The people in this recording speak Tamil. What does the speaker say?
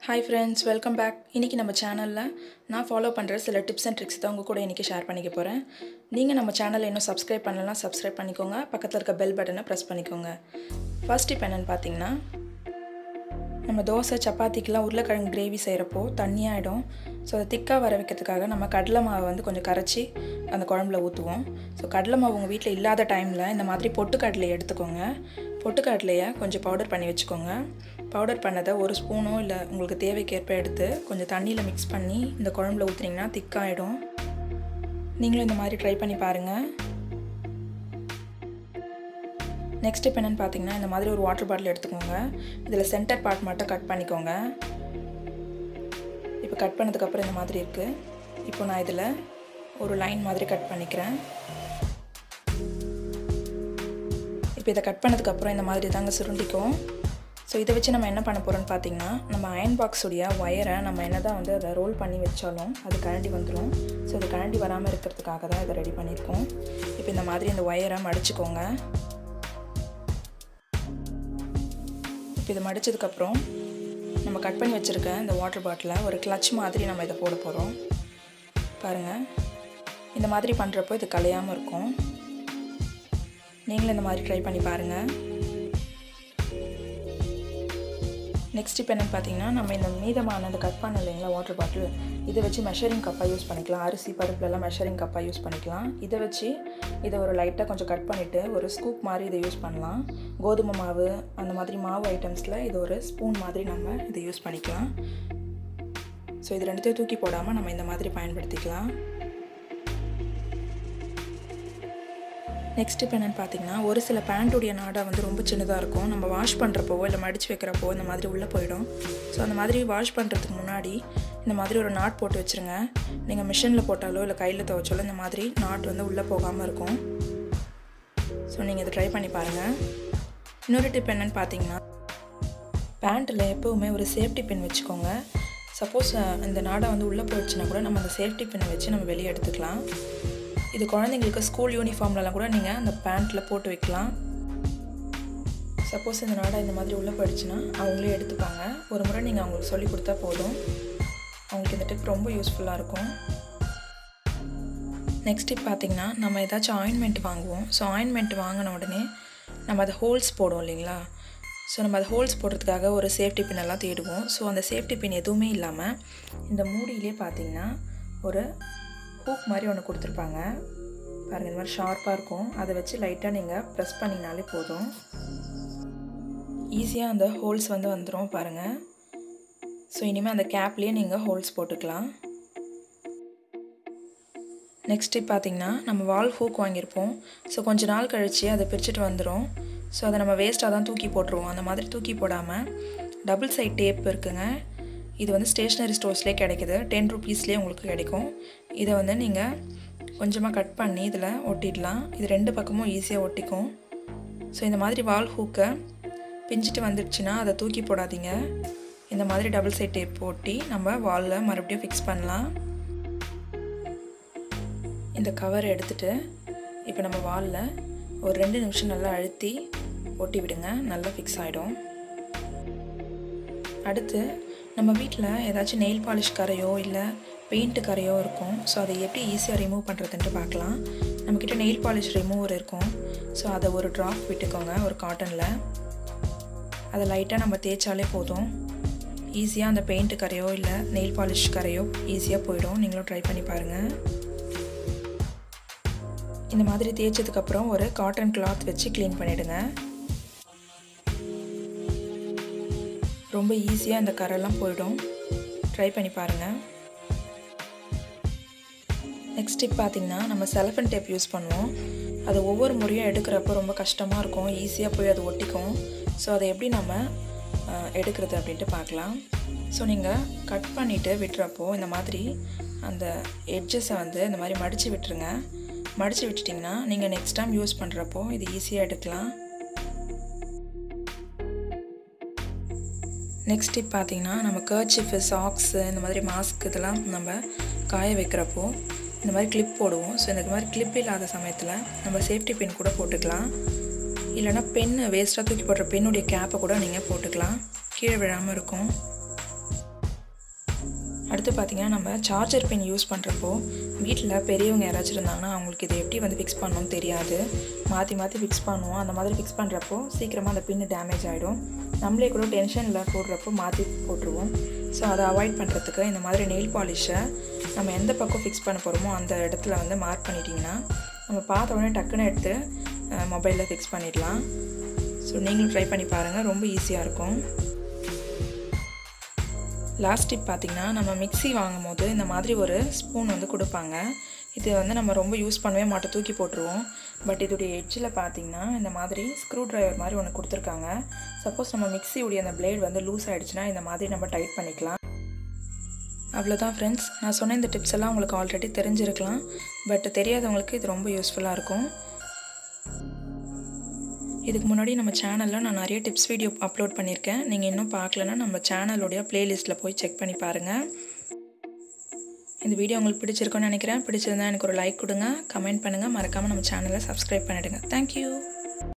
ஹாய் ஃப்ரெண்ட்ஸ் வெல்கம் பேக் இன்றைக்கி நம்ம சேனலில் நான் ஃபாலோ பண்ணுற சில டிப்ஸ் அண்ட் ட்ரிக்ஸ் தான் உங்கள் கூட இன்றைக்கி ஷேர் பண்ணிக்க போகிறேன் நீங்கள் நம்ம சேனலை இன்னும் சப்ஸ்கிரைப் பண்ணலாம் சப்ஸ்கிரைப் பண்ணிக்கோங்க பக்கத்தில் இருக்க பெல் பட்டனை ப்ரெஸ் பண்ணிக்கோங்க ஃபர்ஸ்ட் டிப் என்னென்னு பார்த்தீங்கன்னா நம்ம தோசை சப்பாத்திக்கெலாம் உருளைக்கிழங்கு கிரேவி செய்கிறப்போ தண்ணியாகிடும் ஸோ அதை திக்காக வர வைக்கிறதுக்காக நம்ம கடலை மாவை வந்து கொஞ்சம் கரைச்சி அந்த குழம்புல ஊற்றுவோம் ஸோ கடலை மாவு உங்கள் வீட்டில் இல்லாத டைமில் இந்த மாதிரி பொட்டுக்கடலையை எடுத்துக்கோங்க பொட்டுக்கடலையை கொஞ்சம் பவுடர் பண்ணி வச்சுக்கோங்க பவுடர் பண்ணதை ஒரு ஸ்பூனோ இல்லை உங்களுக்கு தேவைக்கேற்ப எடுத்து கொஞ்சம் தண்ணியில் மிக்ஸ் பண்ணி இந்த குழம்புல ஊற்றுனீங்கன்னா திக்காகிடும் நீங்களும் இந்த மாதிரி ட்ரை பண்ணி பாருங்கள் நெக்ஸ்ட் இப்போ என்னென்னு பார்த்தீங்கன்னா இந்த மாதிரி ஒரு வாட்டர் பாட்டில் எடுத்துக்கோங்க இதில் சென்டர் பார்ட் மட்டும் கட் பண்ணிக்கோங்க இப்போ கட் பண்ணதுக்கப்புறம் இந்த மாதிரி இருக்குது இப்போ நான் இதில் ஒரு லைன் மாதிரி கட் பண்ணிக்கிறேன் இப்போ இதை கட் பண்ணதுக்கப்புறம் இந்த மாதிரி தாங்க சுருண்டிக்கும் ஸோ இதை வச்சு நம்ம என்ன பண்ண போகிறோம்னு பார்த்தீங்கன்னா நம்ம அயன் பாக்ஸுடைய ஒயரை நம்ம என்ன தான் வந்து அதை ரோல் பண்ணி வச்சாலும் அது கரண்டி வந்துடும் ஸோ அது கரண்டி வராமல் இருக்கிறதுக்காக தான் இதை ரெடி பண்ணியிருக்கோம் இப்போ இந்த மாதிரி இந்த ஒயரை மடிச்சுக்கோங்க இப்போ இதை மடித்ததுக்கப்புறம் நம்ம கட் பண்ணி வச்சுருக்க இந்த வாட்டர் பாட்டிலில் ஒரு கிளச் மாதிரி நம்ம இதை போட போகிறோம் பாருங்கள் இந்த மாதிரி பண்ணுறப்போ இது கலையாமல் இருக்கும் நீங்களும் இந்த மாதிரி ட்ரை பண்ணி பாருங்கள் நெக்ஸ்ட் இப்போ என்னென்னு பார்த்தீங்கன்னா நம்ம இந்த மீதமான அந்த கட் பண்ண இல்லைங்களா வாட்டர் பாட்டில் இதை வச்சு மெஷரிங் கப்பாக யூஸ் பண்ணிக்கலாம் அரிசி பருப்புலலாம் மெஷரிங் கப்பாக யூஸ் பண்ணிக்கலாம் இதை வச்சு இதை ஒரு லைட்டாக கொஞ்சம் கட் பண்ணிவிட்டு ஒரு ஸ்கூப் மாதிரி இதை யூஸ் பண்ணலாம் கோதுமை மாவு அந்த மாதிரி மாவு ஐட்டம்ஸில் இது ஒரு ஸ்பூன் மாதிரி நம்ம இதை யூஸ் பண்ணிக்கலாம் ஸோ இது ரெண்டுத்தையும் தூக்கி போடாமல் நம்ம இந்த மாதிரி பயன்படுத்திக்கலாம் நெக்ஸ்ட் இப்போ என்னென்னு பார்த்தீங்கன்னா ஒரு சில பேண்ட்டுடைய நாடா வந்து ரொம்ப சின்னதாக இருக்கும் நம்ம வாஷ் பண்ணுறப்போ இல்லை மடித்து வைக்கிறப்போ இந்த மாதிரி உள்ளே போயிடும் ஸோ அந்த மாதிரி வாஷ் பண்ணுறதுக்கு முன்னாடி இந்த மாதிரி ஒரு நாட் போட்டு வச்சுருங்க நீங்கள் மிஷினில் போட்டாலோ இல்லை கையில் துவைச்சாலோ இந்த மாதிரி நாட் வந்து உள்ளே போகாமல் இருக்கும் ஸோ நீங்கள் இதை ட்ரை பண்ணி பாருங்கள் இன்னொரு டிப் என்னென்னு பார்த்தீங்கன்னா பேண்ட்டில் எப்போவுமே ஒரு சேஃப்டி பின் வச்சுக்கோங்க சப்போஸ் இந்த நாடை வந்து உள்ளே போயிடுச்சுன்னா கூட நம்ம அந்த சேஃப்டி பின்னை வச்சு நம்ம வெளியே எடுத்துக்கலாம் இது குழந்தைங்களுக்கு ஸ்கூல் யூனிஃபார்ம்லலாம் கூட நீங்கள் அந்த பேண்ட்டில் போட்டு வைக்கலாம் சப்போஸ் இந்த நாடா இந்த மாதிரி உள்ளே போயிடுச்சுன்னா அவங்களே எடுத்துப்பாங்க ஒரு முறை நீங்கள் அவங்களுக்கு சொல்லி கொடுத்தா போதும் அவங்களுக்கு இந்த டிப் ரொம்ப யூஸ்ஃபுல்லாக இருக்கும் நெக்ஸ்ட் டிப் பார்த்திங்கன்னா நம்ம ஏதாச்சும் ஆயின்மெண்ட் வாங்குவோம் ஸோ ஆயின்மெண்ட் வாங்கின உடனே நம்ம அதை ஹோல்ஸ் போடுவோம் இல்லைங்களா ஸோ நம்ம அதை ஹோல்ஸ் போடுறதுக்காக ஒரு சேஃப்டி பின் எல்லாம் தேடுவோம் ஸோ அந்த சேஃப்டி பின் எதுவுமே இல்லாமல் இந்த மூடியிலே பார்த்திங்கன்னா ஒரு ஹூக் மாதிரி ஒன்று கொடுத்துருப்பாங்க பாருங்கள் இந்த மாதிரி ஷார்ப்பாக இருக்கும் அதை வச்சு லைட்டாக நீங்கள் ப்ரெஸ் பண்ணினாலே போதும் ஈஸியாக அந்த ஹோல்ஸ் வந்து வந்துடும் பாருங்கள் ஸோ இனிமேல் அந்த கேப்லேயே நீங்கள் ஹோல்ஸ் போட்டுக்கலாம் நெக்ஸ்ட்டு பார்த்திங்கன்னா நம்ம வால் ஹூக் வாங்கியிருப்போம் ஸோ கொஞ்ச நாள் கழித்து அதை பிரிச்சுட்டு வந்துடும் ஸோ அதை நம்ம வேஸ்ட்டாக தான் தூக்கி போட்டுருவோம் அந்த மாதிரி தூக்கி போடாமல் டபுள் சைட் டேப் இருக்குங்க இது வந்து ஸ்டேஷ்னரி ஸ்டோர்ஸ்லேயே கிடைக்குது டென் ருபீஸ்லேயே உங்களுக்கு கிடைக்கும் இதை வந்து நீங்கள் கொஞ்சமாக கட் பண்ணி இதில் ஒட்டிடலாம் இது ரெண்டு பக்கமும் ஈஸியாக ஒட்டிக்கும் ஸோ இந்த மாதிரி வால் ஹூக்கை பிஞ்சிட்டு வந்துடுச்சுன்னா அதை தூக்கி போடாதீங்க இந்த மாதிரி டபுள் சைட் டேப் போட்டி நம்ம வாலில் மறுபடியும் ஃபிக்ஸ் பண்ணலாம் இந்த கவர் எடுத்துகிட்டு இப்போ நம்ம வாலில் ஒரு ரெண்டு நிமிஷம் நல்லா அழுத்தி ஒட்டி விடுங்க நல்லா ஃபிக்ஸ் ஆகிடும் அடுத்து நம்ம வீட்டில் ஏதாச்சும் நெயில் பாலிஷ் கரையோ இல்லை பெயிண்ட்டு கரையோ இருக்கும் ஸோ அதை எப்படி ஈஸியாக ரிமூவ் பண்ணுறதுன்ட்டு பார்க்கலாம் நம்மக்கிட்ட நெயில் பாலிஷ் ரிமூவர் இருக்கும் ஸோ அதை ஒரு ட்ராப் விட்டுக்கோங்க ஒரு காட்டனில் அதை லைட்டாக நம்ம தேய்ச்சாலே போதும் ஈஸியாக அந்த பெயிண்ட்டு கரையோ இல்லை நெயில் பாலிஷ் கரையோ ஈஸியாக போயிடும் நீங்களும் ட்ரை பண்ணி பாருங்கள் இந்த மாதிரி தேய்ச்சதுக்கப்புறம் ஒரு காட்டன் கிளாத் வச்சு க்ளீன் பண்ணிவிடுங்க ரொம்ப ஈஸியாக இந்த கரெல்லாம் போயிடும் ட்ரை பண்ணி பாருங்கள் நெக்ஸ்ட் டிப் பார்த்திங்கன்னா நம்ம செலஃபன் டேப் யூஸ் பண்ணுவோம் அது ஒவ்வொரு முறையும் எடுக்கிறப்போ ரொம்ப கஷ்டமாக இருக்கும் ஈஸியாக போய் அது ஒட்டிக்கும் ஸோ அதை எப்படி நம்ம எடுக்கிறது அப்படின்ட்டு பார்க்கலாம் ஸோ நீங்கள் கட் பண்ணிவிட்டு விட்டுறப்போ இந்த மாதிரி அந்த எட்ஜஸை வந்து இந்த மாதிரி மடித்து விட்டுருங்க மடித்து விட்டுட்டிங்கன்னா நீங்கள் நெக்ஸ்ட் டைம் யூஸ் பண்ணுறப்போ இது ஈஸியாக எடுக்கலாம் நெக்ஸ்ட் டிப் பார்த்தீங்கன்னா நம்ம கர்ச்சிஃபு சாக்ஸு இந்த மாதிரி மாஸ்க் இதெல்லாம் நம்ம காய வைக்கிறப்போ இந்த மாதிரி கிளிப் போடுவோம் ஸோ இந்த மாதிரி கிளிப் இல்லாத சமயத்தில் நம்ம சேஃப்டி பின் கூட போட்டுக்கலாம் இல்லைனா பென்னு வேஸ்ட்டாக தூக்கி போடுற பென்னுடைய கேப்பை கூட நீங்கள் போட்டுக்கலாம் கீழே விழாமல் இருக்கும் அடுத்து பார்த்திங்கன்னா நம்ம சார்ஜர் பின் யூஸ் பண்ணுறப்போ வீட்டில் பெரியவங்க யாராச்சும் இருந்தாங்கன்னா அவங்களுக்கு இதை எப்படி வந்து ஃபிக்ஸ் பண்ணணும்னு தெரியாது மாற்றி மாற்றி ஃபிக்ஸ் பண்ணுவோம் அந்த மாதிரி ஃபிக்ஸ் பண்ணுறப்போ சீக்கிரமாக அந்த பின்னு டேமேஜ் ஆகிடும் நம்மளே கூட டென்ஷனில் போடுறப்போ மாற்றி போட்டுருவோம் ஸோ அதை அவாய்ட் பண்ணுறதுக்கு இந்த மாதிரி நெயில் பாலிஷை நம்ம எந்த பக்கம் ஃபிக்ஸ் பண்ண போகிறோமோ அந்த இடத்துல வந்து மார்க் பண்ணிட்டிங்கன்னா நம்ம பார்த்த உடனே டக்குன்னு எடுத்து மொபைலில் ஃபிக்ஸ் பண்ணிடலாம் ஸோ நீங்களும் ட்ரை பண்ணி பாருங்கள் ரொம்ப ஈஸியாக இருக்கும் லாஸ்ட் டிப் பார்த்திங்கன்னா நம்ம மிக்ஸி வாங்கும் போது இந்த மாதிரி ஒரு ஸ்பூன் வந்து கொடுப்பாங்க இது வந்து நம்ம ரொம்ப யூஸ் பண்ணவே மாட்டோம் தூக்கி போட்டுருவோம் பட் இதோடைய எட்ஜில் பார்த்திங்கன்னா இந்த மாதிரி ஸ்க்ரூ ட்ரைவர் மாதிரி ஒன்று கொடுத்துருக்காங்க சப்போஸ் நம்ம மிக்ஸியுடைய அந்த பிளேட் வந்து லூஸ் ஆகிடுச்சுன்னா இந்த மாதிரி நம்ம டைட் பண்ணிக்கலாம் அவ்வளோதான் ஃப்ரெண்ட்ஸ் நான் சொன்ன இந்த டிப்ஸ் எல்லாம் உங்களுக்கு ஆல்ரெடி தெரிஞ்சிருக்கலாம் பட் தெரியாதவங்களுக்கு இது ரொம்ப யூஸ்ஃபுல்லாக இருக்கும் இதுக்கு முன்னாடி நம்ம சேனலில் நான் நிறைய டிப்ஸ் வீடியோ அப்லோட் பண்ணியிருக்கேன் நீங்கள் இன்னும் பார்க்கலன்னா நம்ம சேனலோடைய ப்ளேலிஸ்ட்டில் போய் செக் பண்ணி பாருங்கள் இந்த வீடியோ உங்களுக்கு பிடிச்சிருக்குன்னு நினைக்கிறேன் பிடிச்சிருந்தா எனக்கு ஒரு லைக் கொடுங்க கமெண்ட் பண்ணுங்கள் மறக்காமல் நம்ம சேனலை சப்ஸ்கிரைப் பண்ணிவிடுங்க தேங்க்யூ